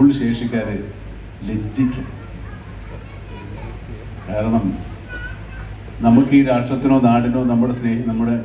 Full ശേഷിക്കാര് ലജ്ജിക്കും കാരണം നമുക്ക് ഈ രാഷ്ട്രത്തിനോ നാടിനോ നമ്മുടെ സ്നേഹി നമ്മുടെ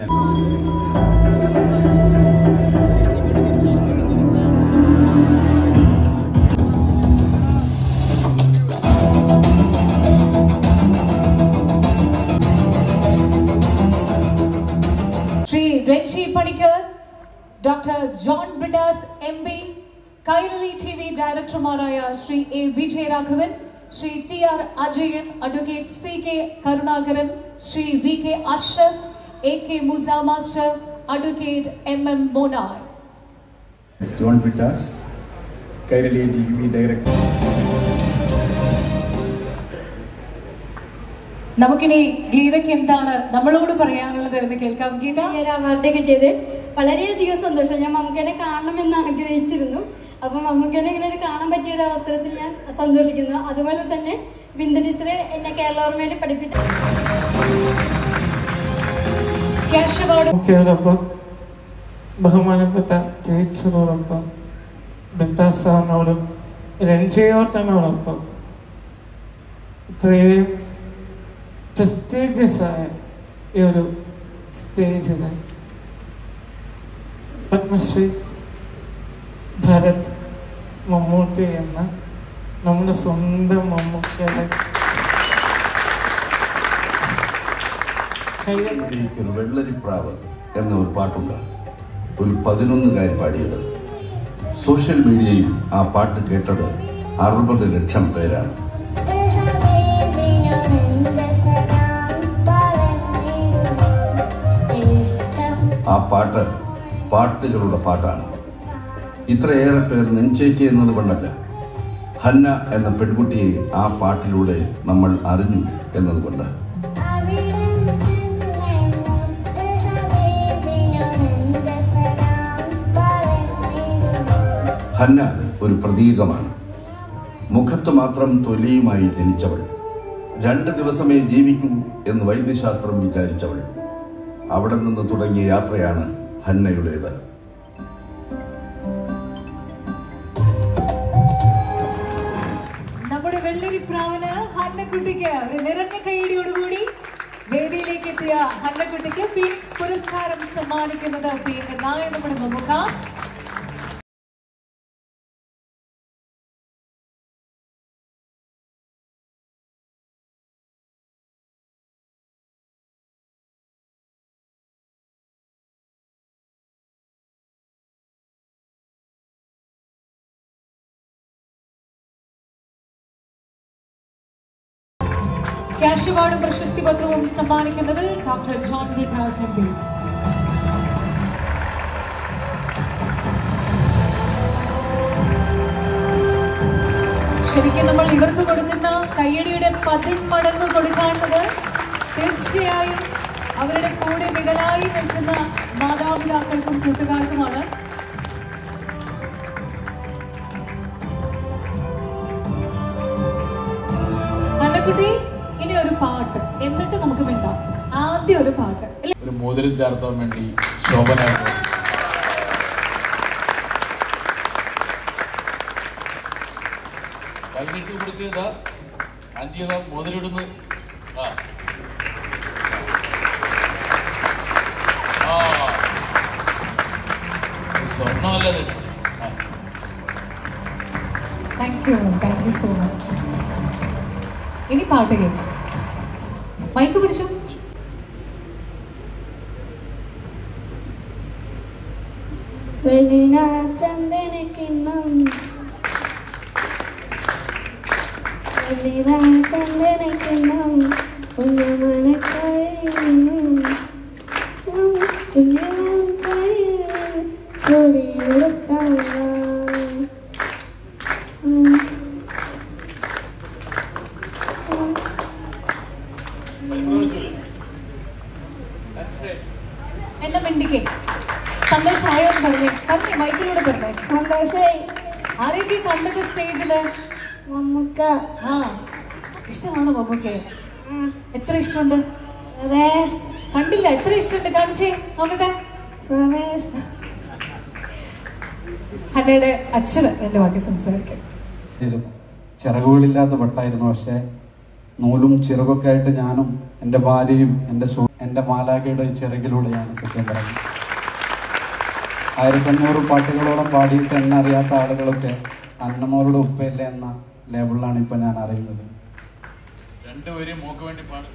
ശ്രീ രക്ഷി Panicker doctor John Brittas M P Kairali T V ഡയറക്ടർമാരായ Shri A Vijayaraghavan Shri T R Ajayan advocate C K Karunakaran Shri V K Ashraf A K Musa master advocate M M Monai John Brittas Kairali T V director നമുക്കിനി ഗീതയ്ക്ക് എന്താണ് നമ്മളോട് പറയാനുള്ളത് എന്ന് കേൾക്കാം ഗീത ഈ ഒരു അവാർഡ് കിട്ടിയത് വളരെയധികം സന്തോഷം ഞാൻ മമ്മൂക്കനെ കാണണമെന്ന് ആഗ്രഹിച്ചിരുന്നു അപ്പം മമ്മൂക്കനെ ഇങ്ങനെ ഒരു കാണാൻ പറ്റിയ ഒരു അവസരത്തിൽ ഞാൻ സന്തോഷിക്കുന്നു അതുപോലെ തന്നെ ബിന്ദു ടീച്ചർ എന്നെ കേരള ഓർമ്മയിൽ പഠിപ്പിച്ച ക്യാഷ് അവാർഡ് മുഖ്യരോടൊപ്പം ബഹുമാനപ്പെട്ട ടീച്ചറോടൊപ്പം ബിട്ടാസാറിനോടും രഞ്ജയോട്ടനോടൊപ്പം ഇത്രയും പ്രസ്റ്റീജിയസ് ആയ ഈ ഒരു സ്റ്റേജിന് പത്മശ്രീ ഭരത് മമ്മൂട്ടി എന്ന നമ്മുടെ സ്വന്തം മമ്മൂക്കയുടെ കയ്യിൽ ഒരു വെള്ളരിപ്രാവ് എന്ന ഒരു പാട്ടുണ്ട് ഒരു പതിനൊന്നുകാരി പാടിയത് സോഷ്യൽ മീഡിയയിൽ ആ പാട്ട് കേട്ടത് അറുപത് ലക്ഷം പേരാണ് ആ പാട്ട് പാട്ടുകളുടെ പാട്ടാണ് ഇത്രയേറെ പേർ നെഞ്ചേറ്റി എന്നത് കൊണ്ടല്ല ഹന്ന എന്ന പെൺകുട്ടിയെ ആ പാട്ടിലൂടെ നമ്മൾ അറിഞ്ഞു എന്നതുകൊണ്ട് ഹന്ന ഒരു പ്രതീകമാണ് മുഖത്ത് മാത്രം തൊലിയുമായി ജനിച്ചവൾ രണ്ട് ദിവസമേ ജീവിക്കൂ എന്ന് വൈദ്യശാസ്ത്രം വിചാരിച്ചവൾ അവിടെ നിന്ന് തുടങ്ങിയ യാത്രയാണ് ഹന്നയുടേത് നമ്മുടെ വെള്ളരിപ്രാവിന് ഹന്നക്കുട്ടിക്ക് ഒരു നിറഞ്ഞ കൈയടിയോടുകൂടി വേദിയിലേക്ക് എത്തിയ ഹന്നക്കുട്ടിക്ക് ഫീനിക്സ് പുരസ്കാരം സമ്മാനിക്കുന്നത് പ്രിയങ്കരനായ നമ്മുടെ മമ്മുക്ക ക്യാഷ് അവാർഡും പ്രശസ്തി പത്രവും സമ്മാനിക്കുന്നത് doctor John Brittas M P ശരിക്കും നമ്മൾ ഇവർക്ക് കൊടുക്കുന്ന കയ്യടിയുടെ പതിന്മടങ്ങ് കൊടുക്കാനുള്ളത് തീർച്ചയായും അവരുടെ കൂടെ മികലായി നിൽക്കുന്ന മാതാപിതാക്കൾക്കും കൂട്ടുകാർക്കുമാണ് അന്നക്കുട്ടി ഇനി ഒരു പാട്ട് എന്നിട്ട് നമുക്ക് മിണ്ടാം ആദ്യം ഒരു പാട്ട് അല്ലേ ഒരു മോതിരം ചേർത്താൻ വേണ്ടി ശോഭന കൈനീട്ടി കൊടുക്കുക ആന്റി അതാ മോതിരിടുന്നു ആ ആ ഇത് സ്വർണ്ണമല്ലത് ആ thank you thank you so much ഇനി പാട്ട് കേൾക്കാം മൈക്ക് പിടിച്ചു ചന്ദനക്കിണ്ണം ചന്ദനക്കിണ്ണം കുഞ്ഞമണക്കൈന്നും എന്നെ മിണ്ടിക്കേ സന്തോഷമായോ എന്ന് പറഞ്ഞേ പറഞ്ഞേ മൈക്കിലൂടെ പറഞ്ഞേ സന്തോഷമായി ആരെയൊക്കെ കണ്ടത് സ്റ്റേജില് മമ്മൂക്ക ആ ഇഷ്ടമാണോ മമ്മൂക്കെ എത്ര ഇഷ്ടമുണ്ട് സുരേഷ് കണ്ടില്ല എത്ര ഇഷ്ടമുണ്ട് കാണിച്ചേ നോക്കട്ടെ സുരേഷ് ഹന്നയുടെ അച്ഛന് എന്റെ വാക്കി സംസാരിക്കാം ആയിരുന്നു ചിറകുകളില്ലാത്ത പട്ടായിരുന്നു പക്ഷേ നൂലും ചിറകൊക്കെ ആയിട്ട് ഞാനും എൻ്റെ ഭാര്യയും എൻ്റെ സു എൻ്റെ മാലാഖയുടെ ചിറകിലൂടെയാണ് സത്യം പറയുന്നത് ആയിരത്തഞ്ഞൂറ് പാട്ടുകളോളം പാടിയിട്ട് എന്നെ അറിയാത്ത ആളുകളൊക്കെ അന്നമോളുടെ ഉപ്പയല്ലേ എന്ന ലേബിളിലാണ് ഇപ്പോൾ ഞാൻ അറിയുന്നത് രണ്ടുപേരെയും മോക്ക് വേണ്ടി പാടും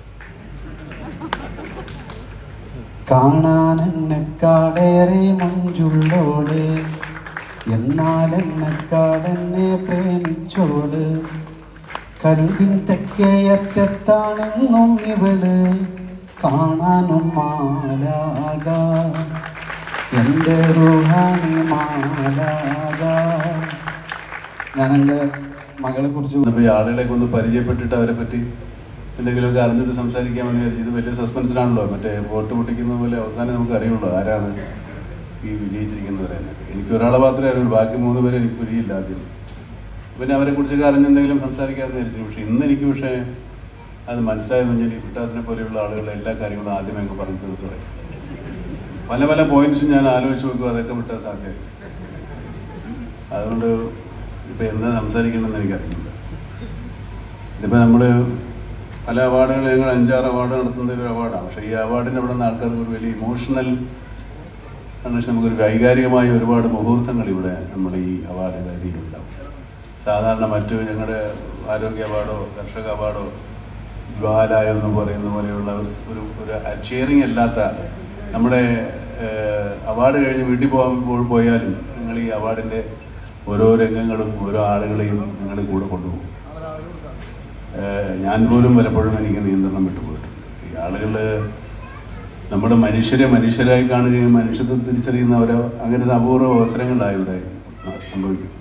കാണാൻ എന്നെക്കാളേറെ മഞ്ചുള്ളോട് എന്നാൽ എന്നെക്കാളെന്നെ പ്രേമിച്ചോട് കൽവിൻ തെക്കേയറ്റത്താണെന്നും ഇവള് കാണാനും മാലാക എൻ്റെ റുഹാനി മാലാക ഞാൻ എൻ്റെ മകളെ കുറിച്ച് ഇപ്പോൾ ഈ ആളുകളെയൊക്കെ ഒന്ന് പരിചയപ്പെട്ടിട്ട് അവരെ പറ്റി എന്തെങ്കിലുമൊക്കെ അറിഞ്ഞിട്ട് സംസാരിക്കാമെന്ന് വിചാരിച്ചു ഇത് വലിയ സസ്പെൻസിലാണല്ലോ മറ്റേ വോട്ട് പൊട്ടിക്കുന്ന പോലെ അവസാനം നമുക്ക് അറിയുള്ളൂ ആരാണ് ഈ വിജയിച്ചിരിക്കുന്നത് എന്നൊക്കെ എനിക്ക് ഒരാളെ മാത്രമേ അറിയുള്ളൂ ബാക്കി മൂന്ന് പേരെ എനിക്ക് പിടിയില്ല ആദ്യം പിന്നെ അവരെ കുറിച്ചൊക്കെ അറിഞ്ഞെന്തെങ്കിലും സംസാരിക്കാമെന്ന് വിചാരിച്ചു പക്ഷേ ഇന്ന് എനിക്ക് പക്ഷേ അത് മനസ്സിലായെന്ന് പറഞ്ഞാൽ ഈ വിട്ടാസിനെ പോലെയുള്ള ആളുകൾ എല്ലാ കാര്യങ്ങളും ആദ്യമേ അങ്ങ് പറഞ്ഞു തീർത്തു തുടങ്ങി പല പല പോയിന്റ്സും ഞാൻ ആലോചിച്ച് നോക്കും അതൊക്കെ വിട്ടാൽ സാധ്യത അതുകൊണ്ട് ഇപ്പം എന്താ സംസാരിക്കണമെന്ന് എനിക്കറിയില്ല ഇതിപ്പോൾ നമ്മൾ പല അവാർഡുകൾ ഞങ്ങൾ അഞ്ചാറ് അവാർഡ് നടത്തുന്ന ഒരു അവാർഡാണ് പക്ഷേ ഈ അവാർഡിന് അവിടെ നിന്ന് ആൾക്കാർക്ക് ഒരു വലിയ ഇമോഷണൽ കണ്ടീഷൻ നമുക്കൊരു വൈകാരികമായ ഒരുപാട് മുഹൂർത്തങ്ങൾ ഇവിടെ നമ്മുടെ ഈ അവാർഡ് വേദിയിലുണ്ടാവും സാധാരണ മറ്റു ഞങ്ങളുടെ ആരോഗ്യ അവാർഡോ കർഷക അവാർഡോ ജ്വാല എന്ന് പറയുന്ന പോലെയുള്ള ഒരു സ് ഒരു ഒരു അച്ചീറിങ് അല്ലാത്ത നമ്മുടെ അവാർഡ് കഴിഞ്ഞ് വീട്ടിൽ പോകുമ്പോൾ പോയാലും നിങ്ങൾ ഈ അവാർഡിൻ്റെ ഓരോ രംഗങ്ങളും ഓരോ ആളുകളെയും നിങ്ങൾ കൂടെ കൊണ്ടുപോകും ഏഹ് ഞാൻ പോലും പലപ്പോഴും എനിക്ക് നിയന്ത്രണം വിട്ടുപോയിട്ടുണ്ട് ഈ ആളുകൾ നമ്മുടെ മനുഷ്യരെ മനുഷ്യരായി കാണുകയും മനുഷ്യത്വം തിരിച്ചറിയുന്ന ഓരോ അങ്ങനത്തെ അപൂർവ അവസരങ്ങളാണ് ഇവിടെ സംഭവിക്കുന്നത്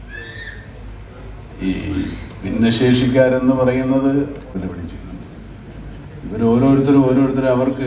ഈ ഭിന്നശേഷിക്കാരെന്ന് പറയുന്നത് വെല്ലുവിളി ചെയ്യുന്നുണ്ട് ഇവർ ഓരോരുത്തരും ഓരോരുത്തരും അവർക്ക്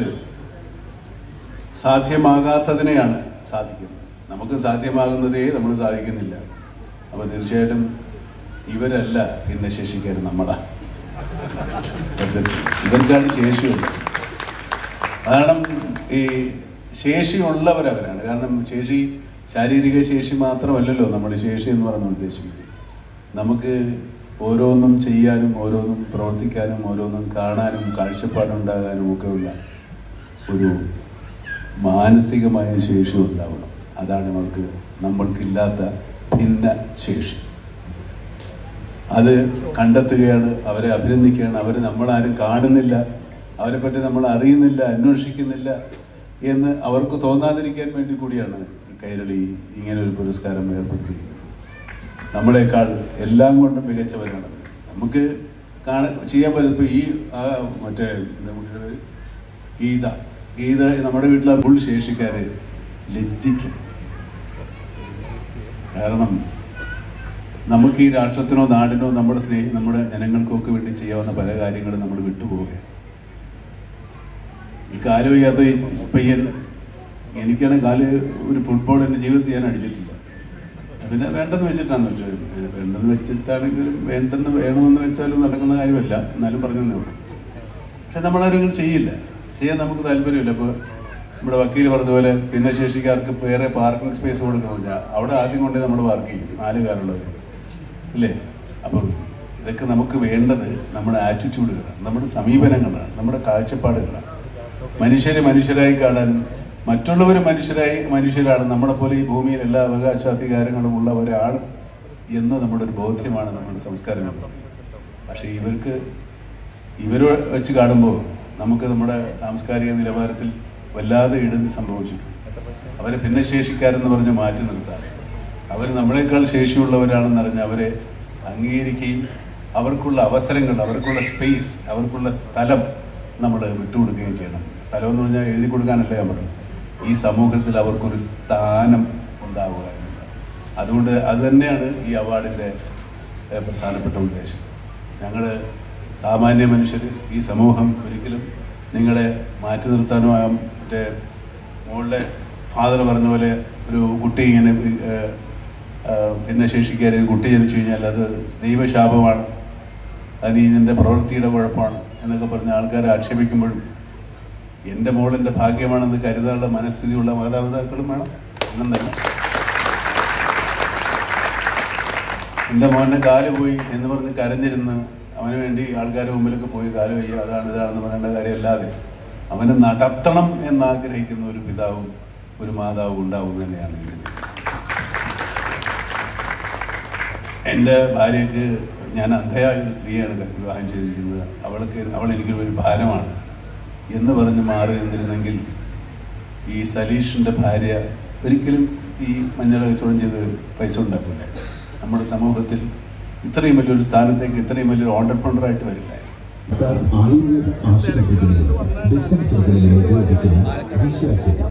സാധ്യമാകാത്തതിനെയാണ് സാധിക്കുന്നത് നമുക്ക് സാധ്യമാകുന്നതേ നമ്മൾ സാധിക്കുന്നില്ല അപ്പോൾ തീർച്ചയായിട്ടും ഇവരല്ല ഭിന്നശേഷിക്കാർ നമ്മളാണ് സത്യത്തിൽ ഇവർക്കാണ് ശേഷിയുള്ളത് കാരണം ഈ ശേഷിയുള്ളവരവരാണ് കാരണം ശേഷി ശാരീരിക ശേഷി മാത്രമല്ലല്ലോ നമ്മുടെ ശേഷി എന്ന് പറഞ്ഞ് ഉദ്ദേശിക്കുന്നത് നമുക്ക് ഓരോന്നും ചെയ്യാനും ഓരോന്നും പ്രവർത്തിക്കാനും ഓരോന്നും കാണാനും കാഴ്ചപ്പാടുണ്ടാകാനും ഒക്കെയുള്ള ഒരു മാനസികമായ ശേഷി ഉണ്ടാവണം അതാണ് നമുക്ക് നമ്മൾക്കില്ലാത്ത ഭിന്ന ശേഷി അത് കണ്ടെത്തുകയാണ് അവരെ അഭിനന്ദിക്കുകയാണ് അവർ നമ്മളാരും കാണുന്നില്ല അവരെ പറ്റി നമ്മൾ അറിയുന്നില്ല അന്വേഷിക്കുന്നില്ല എന്ന് അവർക്ക് തോന്നാതിരിക്കാൻ വേണ്ടി കൂടിയാണ് ഈ കൈരളി ഇങ്ങനെ ഒരു പുരസ്കാരം ഏർപ്പെടുത്തിയിരിക്കുന്നത് നമ്മളെക്കാൾ എല്ലാം കൊണ്ടും മികച്ചവരാണ് അവർ. നമുക്ക് കാണ ചെയ്യാൻ പറ്റും ഇപ്പോൾ ഈ ആ മറ്റേ എന്താ കുട്ടിയുടെ പേര് ഗീത ഗീത നമ്മുടെ വീട്ടിലെ ഫുൾ ശേഷിക്കാരെ ലജ്ജിക്കും കാരണം നമുക്ക് ഈ രാഷ്ട്രത്തിനോ നാടിനോ നമ്മുടെ സ്നേഹി നമ്മുടെ ജനങ്ങൾക്കോ ഒക്കെ വേണ്ടി ചെയ്യാവുന്ന പല കാര്യങ്ങളും നമ്മൾ വിട്ടുപോവുകയാണ് ഈ കാല് വയ്യാത്ത ഈ പയ്യൻ എനിക്കാണ് കാല് ഒരു ഫുട്ബോൾ എൻ്റെ ജീവിതത്തിൽ ഞാൻ അടിച്ചിട്ടില്ല പിന്നെ വേണ്ടെന്ന് വെച്ചിട്ടാന്ന് വെച്ചോ വേണ്ടെന്ന് വെച്ചിട്ടാണെങ്കിലും വേണ്ടെന്ന് വേണമെന്ന് വെച്ചാലും നടക്കുന്ന കാര്യമല്ല എന്നാലും പറഞ്ഞു തന്നേ ഉള്ളൂ പക്ഷെ നമ്മളാരും ഇങ്ങനെ ചെയ്യില്ല ചെയ്യാൻ നമുക്ക് താല്പര്യമില്ല ഇപ്പോൾ നമ്മുടെ വക്കീൽ പറഞ്ഞ പോലെ ഭിന്നശേഷിക്കാർക്ക് വേറെ പാർക്കിംഗ് സ്പേസ് കൊടുക്കണമെന്ന് അവിടെ ആദ്യം കൊണ്ടേ നമ്മൾ പാർക്ക് ചെയ്യും നാല് കാറുള്ളവർ ഇല്ലേ അപ്പം ഇതൊക്കെ നമുക്ക് വേണ്ടത് നമ്മുടെ ആറ്റിറ്റ്യൂഡുകളാണ് നമ്മുടെ സമീപനങ്ങളാണ് നമ്മുടെ കാഴ്ചപ്പാടുകളാണ് മനുഷ്യരെ മനുഷ്യരായി കാണാൻ മറ്റുള്ളവർ മനുഷ്യരായി മനുഷ്യരാണ് നമ്മളെപ്പോലെ ഈ ഭൂമിയിൽ എല്ലാ അവകാശാധികാരങ്ങളും ഉള്ളവരാണ് എന്ന് നമ്മുടെ ഒരു ബോധ്യമാണ് നമ്മുടെ സംസ്കാരം എന്ന് പറയുന്നത് പക്ഷേ ഇവർക്ക് ഇവർ വെച്ച് കാണുമ്പോൾ നമുക്ക് നമ്മുടെ സാംസ്കാരിക നിലവാരത്തിൽ വല്ലാതെ ഇടിവ് സംഭവിച്ചിട്ടുണ്ട് അവരെ ഭിന്നശേഷിക്കാരെന്ന് പറഞ്ഞ് മാറ്റി നിർത്താൻ അവർ നമ്മളെക്കാൾ ശേഷിയുള്ളവരാണെന്നറിഞ്ഞ് അവരെ അംഗീകരിക്കുകയും അവർക്കുള്ള അവസരങ്ങൾ അവർക്കുള്ള സ്പേസ് അവർക്കുള്ള സ്ഥലം നമ്മൾ വിട്ടുകൊടുക്കുകയും ചെയ്യണം സ്ഥലം എന്ന് പറഞ്ഞാൽ എഴുതി കൊടുക്കാനല്ല ഞാൻ പറഞ്ഞു ഈ സമൂഹത്തിൽ അവർക്കൊരു സ്ഥാനം ഉണ്ടാവുക എന്നുള്ളത് അതുകൊണ്ട് അത് തന്നെയാണ് ഈ അവാർഡിൻ്റെ ഏഹ്, പ്രധാനപ്പെട്ട ഉദ്ദേശം ഞങ്ങൾ സാമാന്യ മനുഷ്യർ ഈ സമൂഹം ഒരിക്കലും നിങ്ങളെ മാറ്റി നിർത്താനോ ആ മറ്റേ മോളുടെ ഫാദർ പറഞ്ഞ പോലെ ഒരു കുട്ടി ഇങ്ങനെ ഏഹ്, ഏഹ്, ഭിന്നശേഷിക്കാരെ ഒരു കുട്ടി ജനിച്ചു കഴിഞ്ഞാൽ അത് ദൈവശാപമാണ് അത് ഇതിൻ്റെ പ്രവൃത്തിയുടെ കുഴപ്പമാണ് എന്നൊക്കെ പറഞ്ഞ് ആൾക്കാരെ ആക്ഷേപിക്കുമ്പോഴും എൻ്റെ മോളെൻ്റെ ഭാഗ്യമാണെന്ന് കരുതാനുള്ള മനസ്ഥിതിയുള്ള മാതാപിതാക്കളും വേണം എന്നും തന്നെ എൻ്റെ മോൻ്റെ കാല് പോയി എന്ന് പറഞ്ഞ് കരഞ്ഞിരുന്ന് അവന് വേണ്ടി ആൾക്കാരുടെ മുമ്പിലൊക്കെ പോയി കാല് വയ്യ അതാണ് ഇതാണെന്ന് പറയേണ്ട കാര്യമല്ലാതെ അവന് നടത്തണം എന്നാഗ്രഹിക്കുന്ന ഒരു പിതാവും ഒരു മാതാവും ഉണ്ടാവും തന്നെയാണ് എനിക്ക് എൻ്റെ ഭാര്യയ്ക്ക് ഞാൻ അന്ധയായ ഒരു സ്ത്രീയാണ് വിവാഹം ചെയ്തിരിക്കുന്നത് അവൾക്ക് അവൾ എനിക്കൊരു ഒരു ഭാരമാണ് എന്ന് പറഞ്ഞ് മാറി നിന്നിരുന്നെങ്കിൽ ഈ സലീഷിൻ്റെ ഭാര്യ ഒരിക്കലും ഈ മഞ്ഞൾ കച്ചവടം ചെയ്ത് പൈസ ഉണ്ടാക്കില്ല നമ്മുടെ സമൂഹത്തിൽ ഇത്രയും വലിയൊരു സ്ഥാനത്തേക്ക് ഇത്രയും വലിയൊരു ഓണ്ടർപ്രണറായിട്ട് വരില്ല ആയുർവേദ ആശുപത്രികളിലും ഡിസ്പെൻസറികളിലും ഉപയോഗിക്കുന്ന വിശ്വാസം